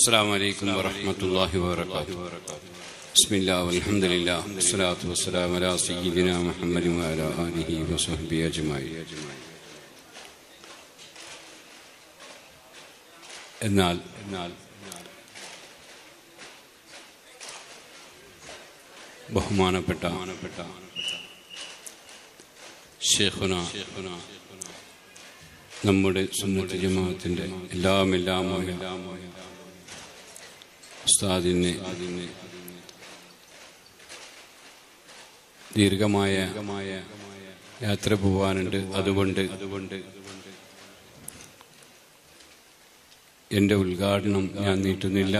السلام عليكم ورحمة الله وبركاته بسم الله والحمد لله والصلاة والسلام على سيدنا محمد وعلى آله وصحبه أجمعين എന്നാൽ എന്നാൽ ബഹുമാനപ്പെട്ട ഷേഖുന നമ്മുടെ സുന്നത്ത് ജമാഅത്തിന്റെ എല്ലാം എല്ലാമായ ഉസ്താദിനെ ദീർഘമായ യാത്ര പോവാനുണ്ട് അതുകൊണ്ട് അതുകൊണ്ട് എന്റെ ഉദ്ഘാടനം ഞാൻ നീട്ടുന്നില്ല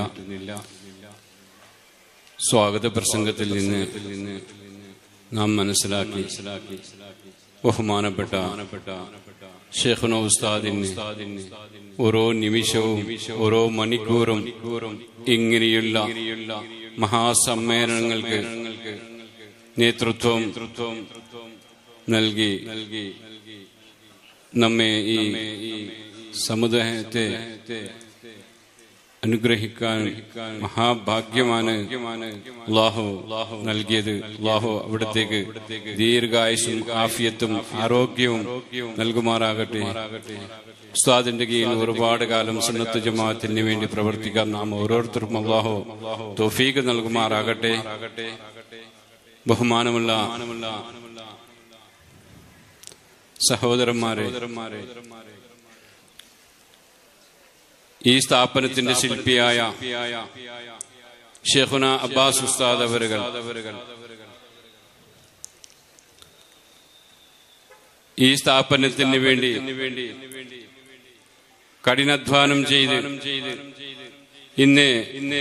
സ്വാഗത പ്രസംഗത്തിൽ നിന്ന് നാം മനസ്സിലാക്കി ബഹുമാനപ്പെട്ട ഷേഖുന ഉസ്താദിന് ഓരോ നിമിഷവും ഓരോ മണിക്കൂറും ഇങ്ങനെയുള്ള മഹാസമ്മേളനങ്ങൾക്ക് നേതൃത്വം നൽകി നമ്മെ ഈ സമുദായത്തെ അനുഗ്രഹിക്കാൻ മഹാഭാഗ്യമാണ് അള്ളാഹു നൽകിയത് അള്ളാഹു അവിടത്തേക്ക് ദീർഘായുസും ആഫിയത്തും ആരോഗ്യവും നൽകുമാറാകട്ടെ ഉസ്താദിന്റെ കീഴിൽ ഒരുപാട് കാലം സുന്നത്ത് ജമാഅത്തിന് വേണ്ടി പ്രവർത്തിക്കാൻ നാം ഓരോരുത്തർക്കും അള്ളാഹു തോഫീക്ക് നൽകുമാറാകട്ടെ ബഹുമാനമുള്ള സഹോദരന്മാരെ ഈ സ്ഥാപനത്തിന്റെ ശില്പിയായ ഷെഖുന അബ്ബാസ് ഉസ്താദ് അവരുകൾ ഈ സ്ഥാപനത്തിന് വേണ്ടി കഠിനാധ്വാനം ചെയ്ത് ഇന്ന് ഇന്ന്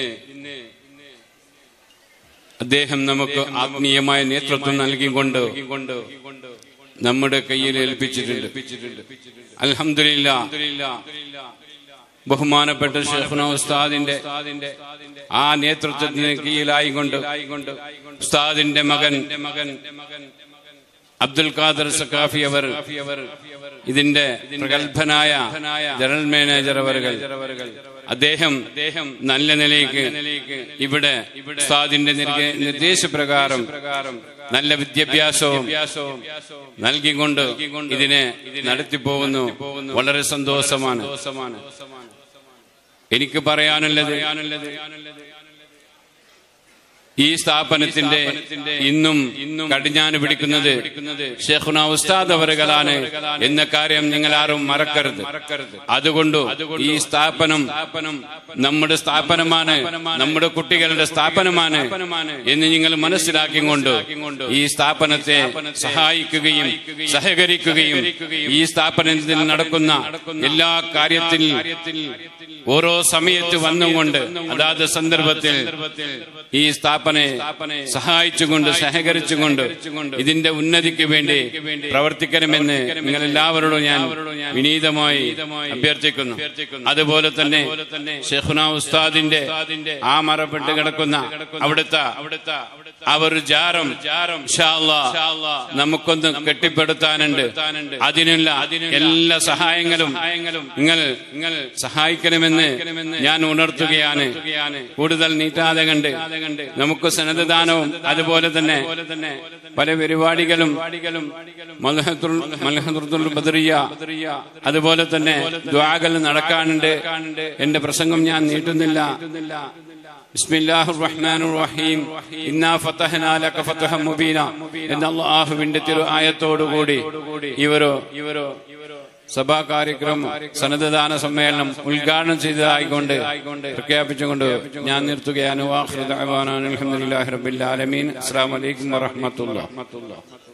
അദ്ദേഹം നമുക്ക് ആത്മീയമായ നേതൃത്വം നൽകിക്കൊണ്ട് നമ്മുടെ കയ്യിൽ ഏൽപ്പിച്ചിട്ടുണ്ട് അൽഹമില്ല ബഹുമാനപ്പെട്ട ഷെഖുന ഉസ്താദിന്റെ ആ നേതൃത്വത്തിന് കീഴിലായിക്കൊണ്ട് ഉസ്താദിന്റെ മകൻ മകൻ അബ്ദുൽ ഖാദർ സക്കാഫി അവർ ഇതിന്റെ പ്രഗത്ഭനായ ജനറൽ മാനേജർ അവர்கள் അദ്ദേഹം അദ്ദേഹം നല്ല നിലയ്ക്ക് ഇവിടെ ഉസ്താദിന്റെ നിർദ്ദേശപ്രകാരം നല്ല വിദ്യാഭ്യാസവും നൽകിക്കൊണ്ട് ഇതിനെ നടത്തിപ്പോകുന്നു വളരെ സന്തോഷമാണ് എനിക്ക് പറയാനുള്ളത് ഈ സ്ഥാപനത്തിന്റെ ഇന്നും ഇന്നും കടിഞ്ഞാന് പിടിക്കുന്നത് ഷെഖുന ഉസ്താദ് അവരുകളാണ് എന്ന കാര്യം നിങ്ങൾ ആരും മറക്കരുത് അതുകൊണ്ട് ഈ സ്ഥാപനം നമ്മുടെ സ്ഥാപനമാണ് നമ്മുടെ കുട്ടികളുടെ സ്ഥാപനമാണ് എന്ന് നിങ്ങൾ മനസ്സിലാക്കിക്കൊണ്ട് ഈ സ്ഥാപനത്തെ സഹായിക്കുകയും സഹകരിക്കുകയും ഈ സ്ഥാപനത്തിൽ നടക്കുന്ന എല്ലാ കാര്യത്തിൽ ഓരോ സമയത്ത് വന്നുകൊണ്ട് അതാത് സന്ദർഭത്തിൽ ഈ സ്ഥാപന സഹായിച്ചുകൊണ്ട് സഹകരിച്ചുകൊണ്ട് ഇതിന്റെ ഉന്നതിക്ക് വേണ്ടി പ്രവർത്തിക്കണമെന്ന് നിങ്ങൾ എല്ലാവരോടും ഞാൻ വിനീതമായി അഭ്യർത്ഥിക്കുന്നു അതുപോലെ തന്നെ ഷെഹുന ഉസ്താദിന്റെ ആ മറപ്പെട്ട് കിടക്കുന്ന അവിടുത്തെ അവർ ജാരം നമുക്കൊന്ന് കെട്ടിപ്പടുത്താനുണ്ട് അതിനുള്ള എല്ലാ സഹായങ്ങളും നിങ്ങൾ നിങ്ങൾ സഹായിക്കണമെന്ന് ഞാൻ ഉണർത്തുകയാണ് കൂടുതൽ നീട്ടാതെ കണ്ട് നമുക്ക് സന്നദ്ധദാനവും അതുപോലെ തന്നെ പല പരിപാടികളും ബദറിയ അതുപോലെ തന്നെ ദ്വാകൾ നടക്കാനുണ്ട് എന്റെ പ്രസംഗം ഞാൻ നീട്ടുന്നില്ല ബിസ്മില്ലാഹി റഹ്മാനുർ റഹീം ഇന്നാ ഫതഹ്നാ ലക ഫതഹം മുബീന എന്ന അല്ലാഹുവിന്റെ തിരു ആയത്തോടുകൂടി ഇവരോ ഇവരോ സഭാ കാര്യക്രമം സന്നദ്ധദാന സമ്മേളനം ഉദ്ഘാടനം ചെയ്തതായിക്കൊണ്ട് പ്രഖ്യാപിച്ചുകൊണ്ട് ഞാൻ നിർത്തുകയാണ് അലഹമുല്ലാ റബിൻ അസ്സാം വലൈക്കും വറഹമത്തുള്ള